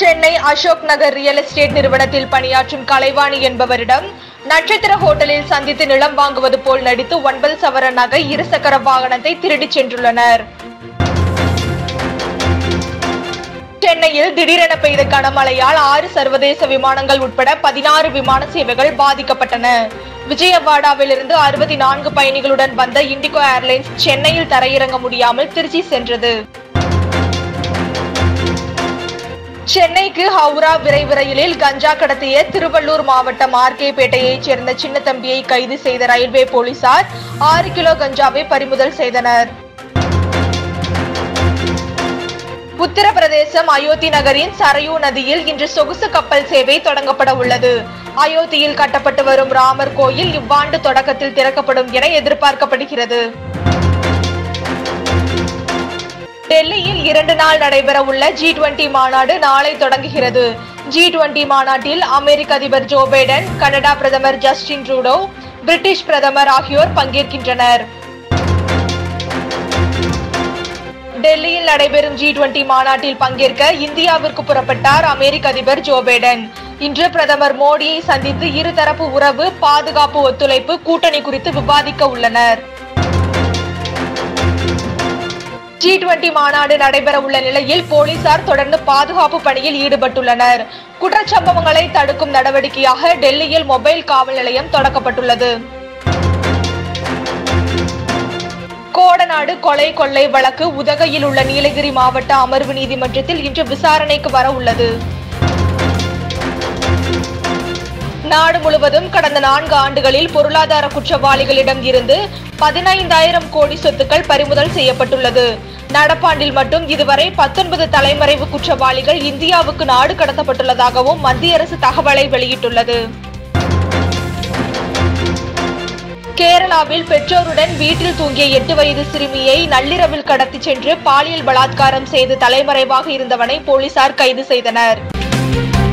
Chennai Ashok Nagar real estate நிறுவனத்தில் பணியாற்றும் கலைவாணி என்பவரிடம் நட்சத்திர ஹோட்டலில் சந்தித்து நிலம் வாங்குவது போல் நடித்து ஒன்பது சவர நகை இருசக்கர வாகனத்தை திருடிச் சென்றுள்ளனர் சென்னையில் திடீரென பெய்த கனமழையால் ஆறு சர்வதேச விமானங்கள் உட்பட பதினாறு விமான சேவைகள் பாதிக்கப்பட்டன விஜயவாடாவிலிருந்து அறுபத்தி நான்கு பயணிகளுடன் வந்த இண்டிகோ ஏர்லைன்ஸ் சென்னையில் தரையிறங்க முடியாமல் திருச்சி சென்றது சென்னைக்கு ஹவுரா விரைவு ரயிலில் கஞ்சா கடத்திய திருவள்ளூர் மாவட்டம் ஆர்கேபேட்டையைச் சேர்ந்த சின்னத்தம்பியை கைது செய்த ரயில்வே போலீசார் ஆறு கிலோ கஞ்சாவை பறிமுதல் செய்தனர் உத்தரப்பிரதேசம் அயோத்தி நகரின் சரயூ நதியில் இன்று சொகுசு கப்பல் சேவை தொடங்கப்பட உள்ளது அயோத்தியில் கட்டப்பட்டு வரும் ராமர் கோயில் இவ்வாண்டு தொடக்கத்தில் திறக்கப்படும் என எதிர்பார்க்கப்படுகிறது டெல்லியில் இரண்டு நாள் நடைபெற உள்ள ஜி டுவெண்டி மாநாடு நாளை தொடங்குகிறது ஜி டுவெண்டி மாநாட்டில் அமெரிக்க அதிபர் ஜோ பைடன் கனடா பிரதமர் ஜஸ்டின் ட்ரூடோ பிரிட்டிஷ் பிரதமர் ஆகியோர் பங்கேற்கின்றனர் டெல்லியில் நடைபெறும் ஜி டுவெண்டி மாநாட்டில் பங்கேற்க இந்தியாவிற்கு புறப்பட்டார் அமெரிக்க அதிபர் ஜோ பைடன் இன்று பிரதமர் மோடியை சந்தித்து இருதரப்பு உறவு பாதுகாப்பு ஒத்துழைப்பு கூட்டணி குறித்து விவாதிக்க உள்ளனர் ஜி டுவெண்டி மாநாடு நடைபெற உள்ள நிலையில் போலீசார் தொடர்ந்து பாதுகாப்பு பணியில் ஈடுபட்டுள்ளனர் குற்றச்சம்பவங்களை தடுக்கும் நடவடிக்கையாக டெல்லியில் மொபைல் காவல் நிலையம் தொடக்கப்பட்டுள்ளது கோடநாடு கொலை கொள்ளை வழக்கு உதகையில் உள்ள நீலகிரி மாவட்ட அமர்வு நீதிமன்றத்தில் இன்று விசாரணைக்கு வர உள்ளது நாடு முழுவதும் கடந்த நான்கு ஆண்டுகளில் பொருளாதார குற்றவாளிகளிடம் இருந்து பதினைந்தாயிரம் கோடி சொத்துக்கள் பறிமுதல் செய்யப்பட்டுள்ளது நடப்பாண்டில் மட்டும் இதுவரை பத்தொன்பது தலைமறைவு குற்றவாளிகள் இந்தியாவுக்கு நாடு கடத்தப்பட்டுள்ளதாகவும் மத்திய அரசு தகவலை வெளியிட்டுள்ளது கேரளாவில் பெற்றோருடன் வீட்டில் தூங்கிய எட்டு வயது சிறுமியை நள்ளிரவில் கடத்திச் சென்று பாலியல் பலாத்காரம் செய்து தலைமறைவாக இருந்தவனை போலீசார் கைது செய்தனர்